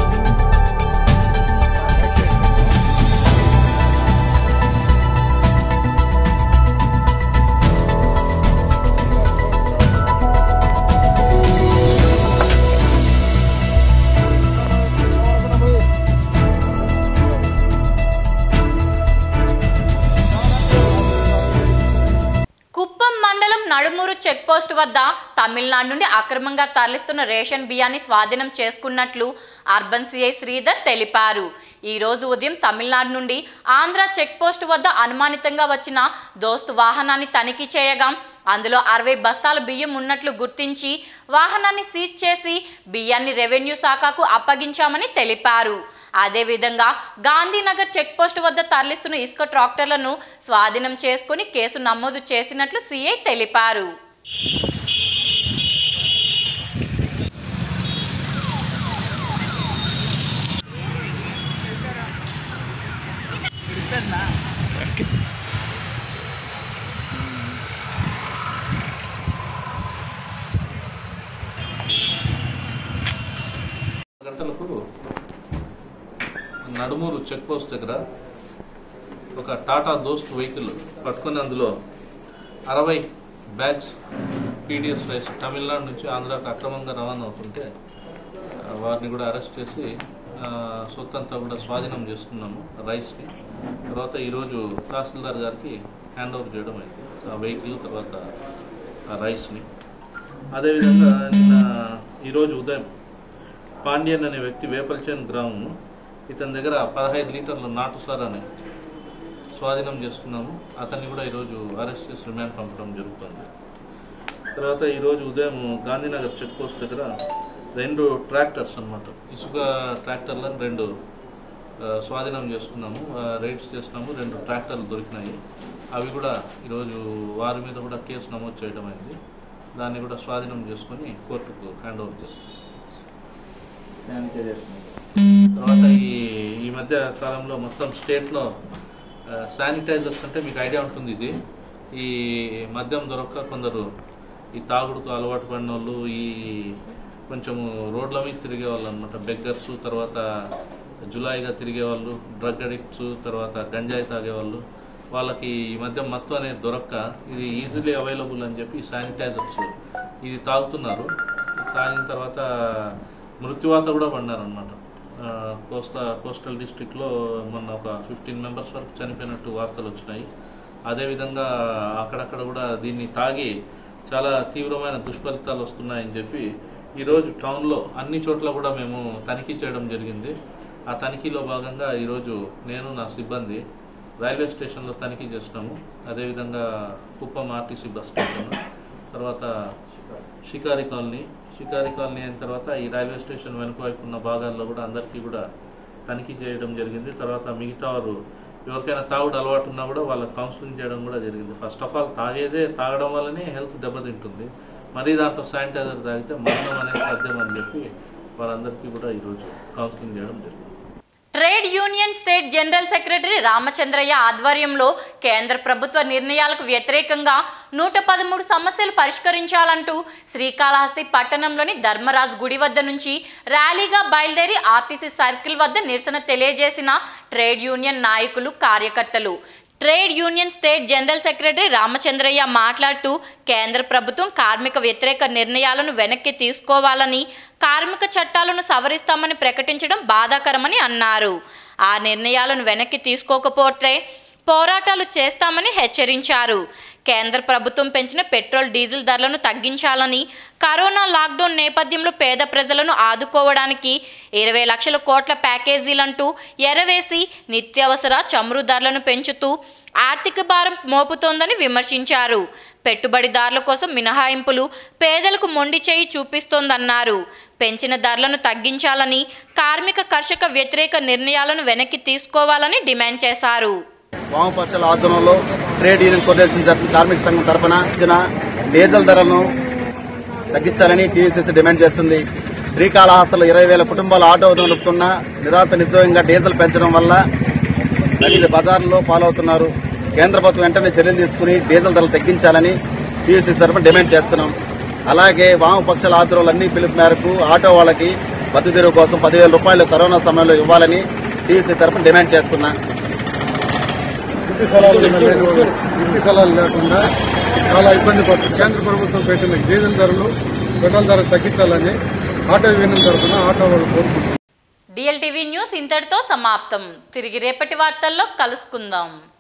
కుప్పం మండలం నడుమూరు చెక్పోస్ట్ వద్ద తమిళనాడు నుండి అక్రమంగా తరలిస్తున్న రేషన్ బియ్యాన్ని స్వాధీనం చేసుకున్నట్లు అర్బన్ సిఐ శ్రీధర్ తెలిపారు ఈ రోజు ఉదయం తమిళనాడు నుండి ఆంధ్ర చెక్పోస్ట్ వద్ద అనుమానితంగా వచ్చిన దోస్తు వాహనాన్ని తనిఖీ చేయగా అందులో అరవై బస్తాల బియ్యం ఉన్నట్లు గుర్తించి వాహనాన్ని సీజ్ చేసి బియ్యాన్ని రెవెన్యూ శాఖకు అప్పగించామని తెలిపారు అదేవిధంగా గాంధీనగర్ చెక్ పోస్ట్ వద్ద తరలిస్తున్న ఇసుక ట్రాక్టర్లను స్వాధీనం చేసుకుని కేసు నమోదు చేసినట్లు సీఐ తెలిపారు గంటలకు నడుమూరు చెక్ పోస్ట్ దగ్గర ఒక టాటా దోస్త్ వెహికల్ పట్టుకుని అందులో అరవై బ్యాగ్స్ పీడిఎస్ రైస్ తమిళనాడు నుంచి ఆంధ్రాకు అక్రమంగా రవాణా అవుతుంటే ఆ, వారిని కూడా అరెస్ట్ చేసి ఆ, సొత్తంతా కూడా స్వాధీనం చేసుకున్నాము రైస్ని తర్వాత ఈరోజు తహసీల్దార్ గారికి హ్యాండ్ ఓవర్ చేయడం అయింది ఆ వెహికల్ తర్వాత ఆ రైస్ని అదేవిధంగా నిన్న ఈరోజు ఉదయం పాండ్యన్ అనే వ్యక్తి వేపల్చేన్ గ్రామం ఇతని దగ్గర పదహైదు లీటర్ల నాటు సారాన్ని స్వాధీనం చేసుకున్నాము అతన్ని కూడా ఈరోజు అరెస్ట్ చేసి రిమాండ్ పంపడం జరుగుతుంది తర్వాత ఈరోజు ఉదయం గాంధీనగర్ చెక్ పోస్ట్ దగ్గర రెండు ట్రాక్టర్స్ అన్నమాట ఇసుక ట్రాక్టర్లను రెండు ఆ, స్వాధీనం చేసుకున్నాము ఆ, రైడ్స్ చేసినాము రెండు ట్రాక్టర్లు దొరికినాయి అవి కూడా ఈరోజు వారి మీద కూడా కేసు నమోదు చేయడం అయింది దాన్ని కూడా స్వాధీనం చేసుకొని కోర్టుకు హ్యాండ్ ఓవర్ చేస్తాం తర్వాత ఈ ఈ మధ్య కాలంలో మొత్తం స్టేట్లో శానిటైజర్స్ అంటే మీకు ఐడియా ఉంటుంది ఇది ఈ మద్యం దొరక్క కొందరు ఈ తాగుడుకు అలవాటు పడిన వాళ్ళు ఈ కొంచెము రోడ్ల మీద తిరిగే వాళ్ళు అనమాట బెగ్గర్స్ తర్వాత జులాయిగా తిరిగే వాళ్ళు డ్రగ్ అడిక్ట్స్ తర్వాత గంజాయి తాగేవాళ్ళు వాళ్ళకి ఈ మధ్య మత్తు అనేది దొరక్క ఇది ఈజీలీ అవైలబుల్ అని చెప్పి శానిటైజర్స్ ఇది తాగుతున్నారు తాగిన తర్వాత మృత్యువాత కూడా పడినారనమాట కోస్తా కోస్టల్ డిస్ట్రిక్ట్లో మొన్న ఒక ఫిఫ్టీన్ మెంబర్స్ వరకు చనిపోయినట్టు వార్తలు వచ్చినాయి అదేవిధంగా అక్కడక్కడ కూడా దీన్ని తాగి చాలా తీవ్రమైన దుష్ఫలితాలు వస్తున్నాయని చెప్పి ఈరోజు టౌన్లో అన్ని చోట్ల కూడా మేము తనిఖీ చేయడం జరిగింది ఆ తనిఖీలో భాగంగా ఈరోజు నేను నా సిబ్బంది రైల్వే స్టేషన్లో తనిఖీ చేసినాము అదేవిధంగా కుప్పం ఆర్టీసీ బస్ స్టేషన్ తర్వాత షికారి కాలనీ షికారి కాలనీ అయిన తర్వాత ఈ రైల్వే స్టేషన్ వెనుక వైపు ఉన్న భాగాల్లో కూడా అందరికీ కూడా తనిఖీ చేయడం జరిగింది తర్వాత మిగతా వారు ఎవరికైనా తాగుడు అలవాటు ఉన్నా కూడా వాళ్ళకి కౌన్సిలింగ్ చేయడం కూడా జరిగింది ఫస్ట్ ఆఫ్ ఆల్ తాగేదే తాగడం వల్లనే హెల్త్ దెబ్బతింటుంది మరీ దాంట్లో శానిటైజర్ తాగితే మరణం అనేది సాధ్యం అని చెప్పి వాళ్ళందరికీ కూడా ఈరోజు కౌన్సిలింగ్ చేయడం జరిగింది trade union state general secretary Ramachandraiah ఆధ్వర్యంలో కేంద్ర ప్రభుత్వ నిర్ణయాలకు వ్యతిరేకంగా నూట పదమూడు సమస్యలు పరిష్కరించాలంటూ శ్రీకాళహస్తి పట్టణంలోని ధర్మరాజ్ గుడి వద్ద నుంచి ర్యాలీగా బయలుదేరి ఆర్టీసీ సర్కిల్ వద్ద నిరసన తెలియజేసిన ట్రేడ్ యూనియన్ నాయకులు కార్యకర్తలు trade union state general secretary Ramachandraiah మాట్లాడుతూ కేంద్ర ప్రభుత్వం కార్మిక వ్యతిరేక నిర్ణయాలను వెనక్కి తీసుకోవాలని కార్మిక చట్టాలను సవరిస్తామని ప్రకటించడం బాధాకరమని అన్నారు ఆ నిర్ణయాలను వెనక్కి తీసుకోకపోతే పోరాటాలు చేస్తామని హెచ్చరించారు కేంద్ర ప్రభుత్వం పెంచిన పెట్రోల్ డీజిల్ ధరలను తగ్గించాలని కరోనా లాక్డౌన్ నేపథ్యంలో పేద ప్రజలను ఆదుకోవడానికి ఇరవై లక్షల కోట్ల ప్యాకేజీలంటూ ఎరవేసి నిత్యావసర చమురు ధరలను పెంచుతూ ఆర్థిక భారం మోపుతోందని విమర్శించారు పెట్టుబడిదారుల కోసం మినహాయింపులు పేదలకు మొండి చేయి చూపిస్తోందన్నారు పెంచిన ధరలను తగ్గించాలని కార్మిక కర్షక వ్యతిరేక నిర్ణయాలను వెనక్కి తీసుకోవాలని డిమాండ్ చేశారు వామపక్షాల ఆధ్వర్యంలో ట్రేడ్ యూనియన్ కోఆర్డినేషన్ జరుపుతున్న కార్మిక సంఘం తరఫున ఇచ్చిన డీజిల్ ధరలను తగ్గించాలని టీయూసీసీ డిమాండ్ చేస్తుంది శ్రీకాళహస్తిలో ఇరవై వేల కుటుంబాలు ఆటో నడుపుతున్న నిరాత నిర్దోయంగా డీజిల్ పెంచడం వల్ల ప్రజలు బజార్లో పాలవుతున్నారు కేంద్ర ప్రభుత్వం వెంటనే చర్యలు తీసుకుని డీజిల్ ధరలు తగ్గించాలని టీయూసీసీ తరఫున డిమాండ్ చేస్తున్నాం అలాగే వామపక్షాల ఆధ్వర్యంలో అన్ని పిలుపు మేరకు ఆటో వాళ్ళకి బతుకు కోసం పదివేల రూపాయలు కరోనా సమయంలో ఇవ్వాలని టీయూసీ తరఫున డిమాండ్ చేస్తున్నా ఇంటి స్థలాలు లేని ఇంటి స్థలాలు లేకుండా చాలా ఇబ్బంది పడుతుంది కేంద్ర ప్రభుత్వం పెట్టిన డీజిల్ ధరలు పెట్రోల్ ధర తగ్గించాలని ఆటో యూనియన్ తరఫున ఆటో వాళ్ళు కోరుకుంటున్నారు డిఎల్టీవీ న్యూస్ ఇంతటితో సమాప్తం తిరిగి రేపటి వార్తల్లో కలుసుకుందాం